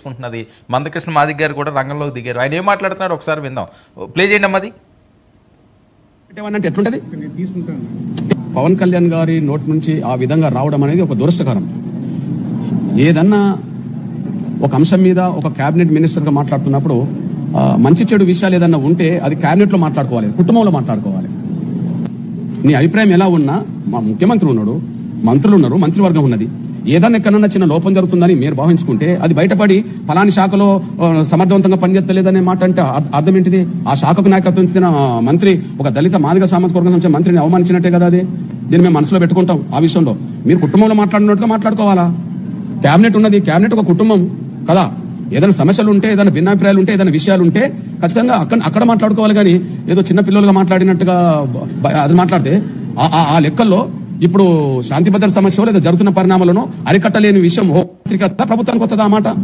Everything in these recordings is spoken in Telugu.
తీసుకుంటున్నది మందకృష్ణ మాదిక్ గారు కూడా రంగంలోకి దిగారు ఆయన ఏం మాట్లాడుతున్నాడు ఒకసారి విందాం ప్లే చేయండి అమ్మది అంటే ఎట్లుంటది పవన్ కళ్యాణ్ గారి నోటి నుంచి ఆ విధంగా రావడం అనేది ఒక దురదృష్టకరం ఏదన్నా ఒక అంశం మీద ఒక కేబినెట్ మినిస్టర్ గా మాట్లాడుతున్నప్పుడు ఆ, మంచి చెడు విషయాలు ఏదన్నా ఉంటే అది కేబినెట్ లో మాట్లాడుకోవాలి కుటుంబంలో మాట్లాడుకోవాలి నీ అభిప్రాయం ఎలా ఉన్నా మా ముఖ్యమంత్రి ఉన్నాడు మంత్రులు ఉన్నారు మంత్రివర్గం ఉన్నది ఏదన్నా ఎక్కడన్నా చిన్న లోపం జరుగుతుందని మీరు భావించుకుంటే అది బయటపడి ఫలాని శాఖలో ఆ, సమర్థవంతంగా పనిచేస్తలేదనే మాట అంటే అర్థ- అర్థం ఏంటిది ఆ శాఖకు నాయకత్వం ఇచ్చిన మంత్రి ఒక దళిత మాదిగ సామాజిక వర్గం సంబంధించిన మంత్రిని అవమానించినట్టే కదా అది దీన్ని మేము మనసులో పెట్టుకుంటాం ఆ విషయంలో మీరు కుటుంబంలో మాట్లాడినట్టుగా మాట్లాడుకోవాలా క్యాబినెట్ ఉన్నది క్యాబినెట్ ఒక కుటుంబం కదా ఏదైనా సమస్యలు ఉంటే ఏదైనా భిన్నాభిప్రాయాలు ఉంటే ఏదైనా విషయాలు ఉంటే ఖచ్చితంగా అక్కడ అక్కడ మాట్లాడుకోవాలి కానీ ఏదో చిన్న పిల్లలుగా మాట్లాడినట్టుగా బ- అది మాట్లాడితే ఆ- ఆ- ఆ లెక్కల్లో ఇప్పుడు శాంతి భద్రత సమస్య లేదా జరుగుతున్న పరిణామాలను అరికట్టలేని విషయం హోంమంత్రికి వస్తుందా ప్రభుత్వానికి వస్తుందా ఆ మాట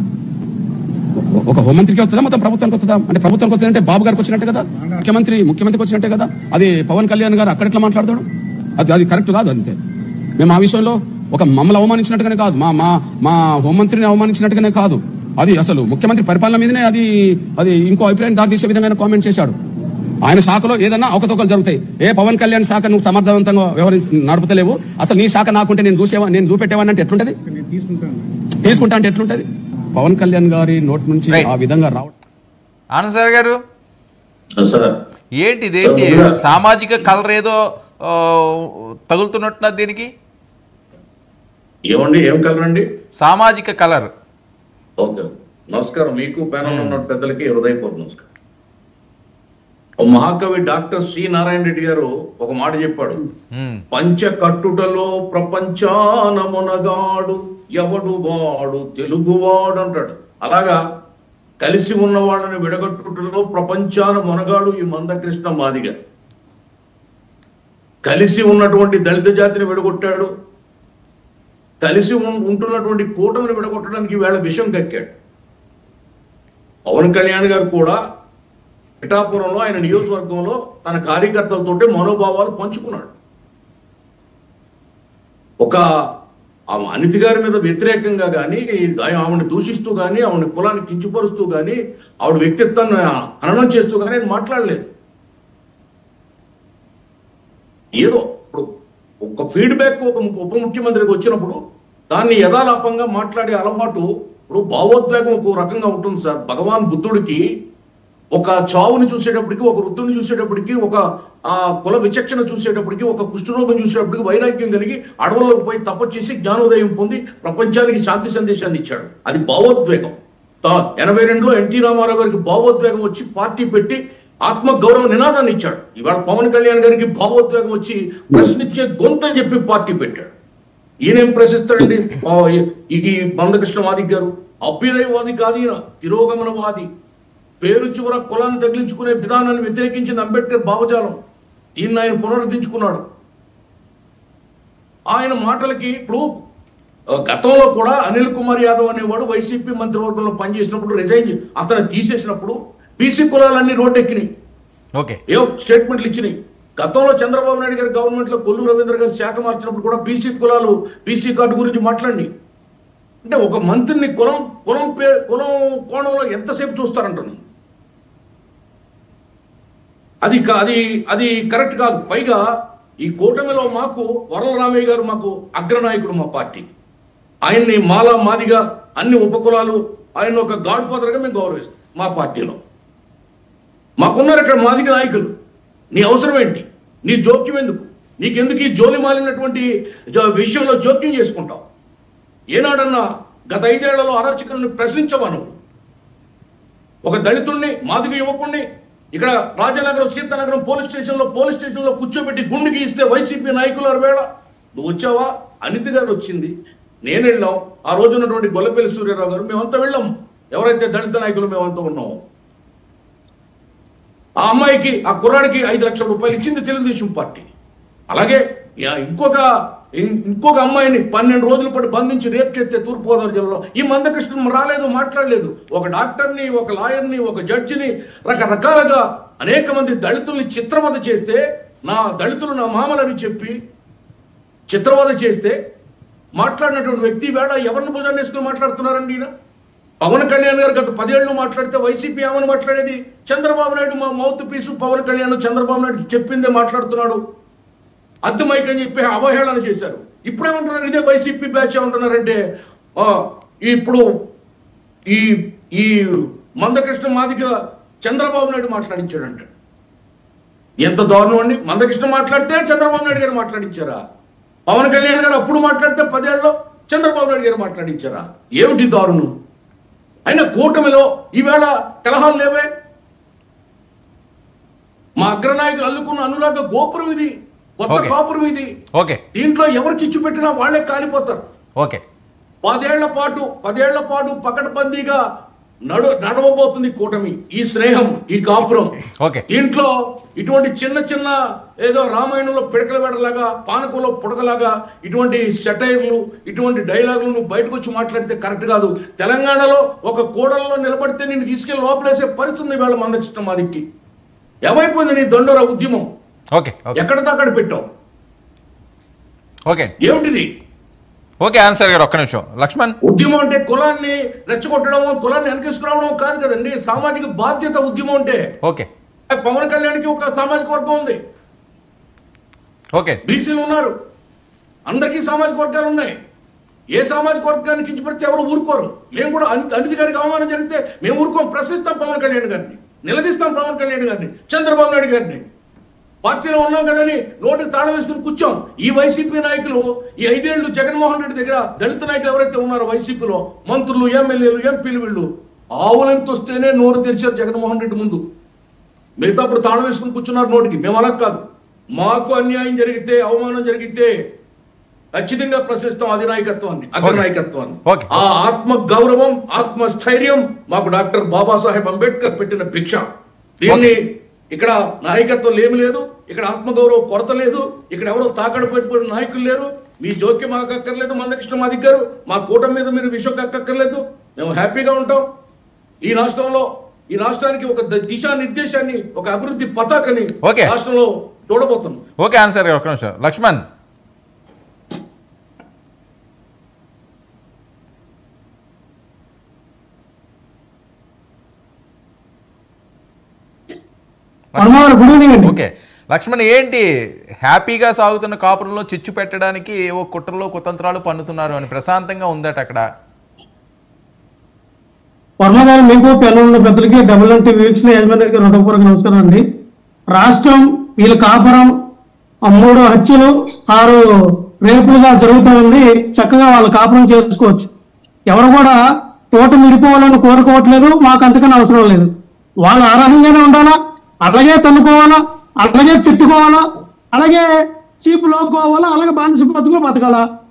ఒక హోంమంత్రికి వస్తుందా మొత్తం ప్రభుత్వానికి వస్తుందా అంటే ప్రభుత్వానికి వస్తుందంటే బాబు గారికి వచ్చినట్టే కదా ముఖ్యమంత్రి ముఖ్యమంత్రికి వచ్చినట్టే కదా అది పవన్ కళ్యాణ్ గారు అక్కడ ఎట్లా మాట్లాడతాడు అది అది కరెక్ట్ కాదు అంతే మేము ఆ విషయంలో ఒక మమ్మల్ని అవమానించినట్టుగానే కాదు మా మా మా హోంమంత్రిని అవమానించినట్టుగానే కాదు అది అసలు ముఖ్యమంత్రి పరిపాలన మీదనే అది అది ఇంకో అభిప్రాయం దారితీసే విధంగా కామెంట్ చేశాడు ఆయన శాఖలో ఏదన్నా అవకతవకలు జరుగుతాయి ఏ పవన్ కళ్యాణ్ శాఖ నువ్వు సమర్థవంతంగా వ్యవహరించి నడుపుతలేవు అసలు నీ శాఖ నాకుంటే నేను చూసేవా నేను చూపెట్టేవాని అంటే ఎట్లుంటది తీసుకుంటా అంటే ఎట్లుంటది పవన్ కళ్యాణ్ గారి నోటి నుంచి Right. ఆ విధంగా రావడం ఆనంద్ సార్ గారు సార్ ఏంటి ఇదేంటి సామాజిక కలర్ ఏదో ఆ, తగులుతున్నట్టున్నది దీనికి ఏమండి ఏం కలర్ అండి సామాజిక కలర్ ఓకే నమస్కారం మీకు ప్యానల్ ఉన్న పెద్దలకి హృదయపూర్వ నమస్కారం ఓ మహాకవి డాక్టర్ సి నారాయణ రెడ్డి గారు ఒక మాట చెప్పాడు ఉమ్, పంచ కట్టుటలో ప్రపంచానమునగాడు ఎవడు వాడు తెలుగువాడు అంటాడు అలాగా కలిసి ఉన్న వాళ్ళని విడగొట్టుటలో ప్రపంచాన మునగాడు ఈ మందకృష్ణ మాదిగ కలిసి ఉన్నటువంటి దళిత జాతిని విడగొట్టాడు కలిసి ఉం- ఉంటున్నటువంటి కూటమిని విడగొట్టడానికి వేళ విషం కక్కాడు పవన్ కళ్యాణ్ గారు కూడా పిఠాపురంలో ఆయన నియోజకవర్గంలో తన కార్యకర్తలతోటి మనోభావాలు పంచుకున్నాడు ఒక ఆ అనితి గారి మీద వ్యతిరేకంగా కానీ ఆవిడని దూషిస్తూ కానీ ఆవిడ కులాన్ని కించపరుస్తూ కానీ ఆవిడ వ్యక్తిత్వాన్ని హననం చేస్తూ కానీ ఆయన మాట్లాడలేదు ఏదో ఇప్పుడు ఒక ఫీడ్బ్యాక్ ఒక ము- ఉప ముఖ్యమంత్రికి వచ్చినప్పుడు దాన్ని యథాలాపంగా మాట్లాడే అలవాటు ఇప్పుడు భావోద్వేగం ఒక రకంగా ఉంటుంది సార్ భగవాన్ బుద్ధుడికి ఒక చావుని చూసేటప్పటికి ఒక వృద్ధుని చూసేటప్పటికి ఒక ఆ కుల విచక్షణ చూసేటప్పటికి ఒక కుష్ఠరోగం చూసేటప్పటికి వైరాగ్యం కలిగి అడవుల్లోకి పోయి తపస్సు చేసి జ్ఞానోదయం పొంది ప్రపంచానికి శాంతి సందేశాన్ని ఇచ్చాడు అది భావోద్వేగం తా- ఎనభై రెండులో ఎన్టీ రామారావు గారికి భావోద్వేగం వచ్చి పార్టీ పెట్టి ఆత్మ గౌరవ నినాదాన్ని ఇచ్చాడు ఇవాళ పవన్ కళ్యాణ్ గారికి భావోద్వేగం వచ్చి ప్రశ్నించే గొంతు అని చెప్పి పార్టీ పెట్టాడు ఈయనేం ప్రశ్నిస్తాడండి ఆ, ఈ- ఈ బంధకృష్ణవాది గారు అభ్యుదయవాది కాదు ఈయన తిరోగమనవాది పేరు చివర కులాన్ని తగిలించుకునే విధానాన్ని వ్యతిరేకించింది అంబేద్కర్ భావజాలం దీన్ని ఆయన పునరుద్ధరించుకున్నాడు ఆయన మాటలకి ఇప్పుడు ఆ, గతంలో కూడా అనిల్ కుమార్ యాదవ్ అనేవాడు వైసీపీ మంత్రివర్గంలో పనిచేసినప్పుడు రిజైన్ చే- అతను తీసేసినప్పుడు బీసీ కులాలన్నీ రోడ్డెక్కినాయి ఓకే ఏ స్టేట్మెంట్లు ఇచ్చినాయి గతంలో చంద్రబాబు నాయుడు గారి గవర్నమెంట్ లో కొల్లు రవీంద్ర గారు శాఖ మార్చినప్పుడు కూడా బీసీ కులాలు బీసీ కార్డు గురించి మాట్లాడి అంటే ఒక మంత్రిని కులం కులం పే కులం కోణంలో ఎంతసేపు చూస్తారంటున్నాను అది కా- అది అది కరెక్ట్ కాదు పైగా ఈ కూటమిలో మాకు వరలరామయ్య గారు మాకు అగ్రనాయకుడు మా పార్టీ ఆయన్ని మాలా మాదిగా అన్ని ఉపకులాలు ఆయన ఒక గాడ్ ఫాదర్గా మేము గౌరవిస్తాం మా పార్టీలో మాకున్నారు ఇక్కడ మాదిగ నాయకులు నీ అవసరం ఏంటి నీ జోక్యం ఎందుకు నీకెందుకు ఈ జోలి మాలినటువంటి జో- విషయంలో జోక్యం చేసుకుంటావు ఏనాడన్నా గత ఐదేళ్లలో అరాచకాలను ప్రశ్నించవా నువ్వు ఒక దళితుణ్ణి మాదిగ యువకుణ్ణి ఇక్కడ రాజానగరం సీతానగరం పోలీస్ స్టేషన్లో పోలీస్ స్టేషన్లో కూర్చోబెట్టి గుండెకి ఇస్తే వైసీపీ నాయకుల వేళ నువ్వు వచ్చావా అనితి గారు వచ్చింది నేను వెళ్ళాం ఆ రోజు ఉన్నటువంటి గొల్లపల్లి సూర్యారావు గారు మేమంతా వెళ్ళాం ఎవరైతే దళిత నాయకులు మేమంతా ఉన్నామో ఆ అమ్మాయికి ఆ కుర్రాడికి ఐదు లక్షల రూపాయలు ఇచ్చింది తెలుగుదేశం పార్టీ అలాగే యా- ఇంకొక ఇం- ఇంకొక అమ్మాయిని పన్నెండు రోజుల పాటు బంధించి రేప్ చేస్తే తూర్పుగోదావరి జిల్లాలో ఈ మందకృష్ణ రాలేదు మాట్లాడలేదు ఒక డాక్టర్ని ఒక లాయర్ని ఒక జడ్జిని రకరకాలుగా అనేక మంది దళితుల్ని చిత్రవద చేస్తే నా దళితులు నా మామలని చెప్పి చిత్రవద చేస్తే మాట్లాడినటువంటి వ్యక్తి వేళ ఎవరిని భుజాన్ని వేసుకుని మాట్లాడుతున్నారండి ఈయన పవన్ కళ్యాణ్ గారు గత పదేళ్ళు మాట్లాడితే వైసీపీ ఏమని మాట్లాడేది చంద్రబాబు నాయుడు మా మౌత్ పీసు పవన్ కళ్యాణ్ చంద్రబాబు నాయుడు చెప్పిందే మాట్లాడుతున్నాడు అద్దెమైక్ అని చెప్పి అవహేళన చేశారు ఇప్పుడేమంటున్నారు ఇదే వైసీపీ బ్యాచ్ ఏమంటున్నారంటే ఆ, ఇప్పుడు ఈ ఈ మందకృష్ణ మాదిగ చంద్రబాబు నాయుడు మాట్లాడించాడంట ఎంత దారుణం అండి మందకృష్ణ మాట్లాడితే చంద్రబాబు నాయుడు గారు మాట్లాడించారా పవన్ కళ్యాణ్ గారు అప్పుడు మాట్లాడితే పదేళ్ళలో చంద్రబాబు నాయుడు గారు మాట్లాడించారా ఏమిటి దారుణం అయినా కూటమిలో ఈవేళ కలహాలు లేవే మా అగ్రనాయకులు అల్లుకున్న అనురాగ గోపురం ఇది కొత్త Okay. కాపురం ఇది ఓకే దీంట్లో ఎవరు చిచ్చు పెట్టినా వాళ్ళే కాలిపోతారు ఓకే పదేళ్ల పాటు పదేళ్ల పాటు పకడ్బందీగా నడు నడవబోతుంది కూటమి ఈ స్నేహం ఈ కాపురం ఓకే దీంట్లో ఇటువంటి చిన్న చిన్న ఏదో రామాయణంలో పిడకల పెడలాగా పానకంలో పుడకలాగా ఇటువంటి సెటైర్లు ఇటువంటి డైలాగులు నువ్వు బయటకు వచ్చి మాట్లాడితే కరెక్ట్ కాదు తెలంగాణలో ఒక కూడలలో నిలబడితే నేను తీసుకెళ్లి లోపలేసే పరిస్థితి ఉంది వేళ మందకృష్ణ మాదికి ఏమైపోయింది నీ దండోర ఉద్యమం ఓకే ఓకే ఎక్కడ అక్కడ పెట్టావు ఓకే ఏమిటిది ఓకే ఆన్సర్ గారు ఒక్క నిమిషం లక్ష్మణ్ ఉద్యమం అంటే కులాన్ని రెచ్చగొట్టడం కులాన్ని వెనకేసుకురావడం కాదు కదండి సామాజిక బాధ్యత ఉద్యమం అంటే ఓకే పవన్ కళ్యాణ్కి ఒక సామాజిక వర్గం ఉంది ఓకే బీసీలు ఉన్నారు అందరికీ సామాజిక వర్గాలు ఉన్నాయి ఏ సామాజిక వర్గాన్ని కించపడితే ఎవరు ఊరుకోరు మేము కూడా అనిత అనితి గారికి అవమానం జరిగితే మేము ఊరుకోం ప్రశ్నిస్తాం పవన్ కళ్యాణ్ గారిని నిలదీస్తాం పవన్ కళ్యాణ్ గారిని చంద్రబాబు నాయుడు గారిని పార్టీలో ఉన్నాం కదని నోటికి తాళం వేసుకుని కూర్చోం ఈ వైసీపీ నాయకులు ఈ ఐదేళ్లు జగన్మోహన్ రెడ్డి దగ్గర దళిత నాయకులు ఎవరైతే ఉన్నారో వైసీపీలో మంత్రులు ఎమ్మెల్యేలు ఎంపీలు వీళ్ళు ఆవులెంత వస్తేనే నోరు తెరిచారు జగన్మోహన్ రెడ్డి ముందు మిగతా అప్పుడు తాళం వేసుకుని కూర్చున్నారు నోటికి మేము అలా కాదు మాకు అన్యాయం జరిగితే అవమానం జరిగితే ఖచ్చితంగా ప్రశ్నిస్తాం అధినాయకత్వాన్ని అగ్రనాయకత్వాన్ని Okay. ఆ ఆత్మ గౌరవం ఆత్మ స్థైర్యం మాకు డాక్టర్ బాబాసాహెబ్ అంబేద్కర్ పెట్టిన భిక్ష దీన్ని ఇక్కడ నాయకత్వం ఏమి లేదు ఇక్కడ ఆత్మగౌరవ కొరత లేదు ఇక్కడ ఎవరో తాకడ పెట్టుకునే నాయకులు లేరు మీ జోక్యం మాకు అక్కర్లేదు మందకృష్ణ మా దగ్గర మా కూటమి మీద మీరు విషయం అక్కర్లేదు మేము హ్యాపీగా ఉంటాం ఈ రాష్ట్రంలో ఈ రాష్ట్రానికి ఒక ద- దిశా నిర్దేశాన్ని ఒక అభివృద్ధి పతాకని Okay. రాష్ట్రంలో చూడబోతున్నాం ఓకే ఆన్సర్ గారు ఒక్క నిమిషం లక్ష్మణ్ పరమావర్ గుడ్ ఈవినింగ్ అండి ఓకే లక్ష్మణ్ ఏంటి హ్యాపీగా సాగుతున్న కాపురంలో చిచ్చు పెట్టడానికి ఏవో కుట్రలు కుతంత్రాలు పన్నుతున్నారు అని ప్రశాంతంగా ఉందట అక్కడ వర్మ గారు మీకు పెన్నున్న పెద్దలకి డబుల్ ఎన్టీ వీక్స్ యజమానికి హృదయపూర్వక నమస్కారం అండి రాష్ట్రం వీళ్ళ కాపురం ఆ మూడు హత్యలు ఆరు రేపులుగా జరుగుతూ ఉంది చక్కగా వాళ్ళ కాపురం చేసుకోవచ్చు ఎవరు కూడా తోట మిడిపోవాలని కోరుకోవట్లేదు మాకు అంతకన్నా అవసరం లేదు వాళ్ళు అర్హంగానే ఉండాలా అలాగే తన్నుకోవాలా అలాగే తిట్టుకోవాలా అలాగే చీపు లోకోవాలా అలాగే బానిస బతుకులు బతకాలా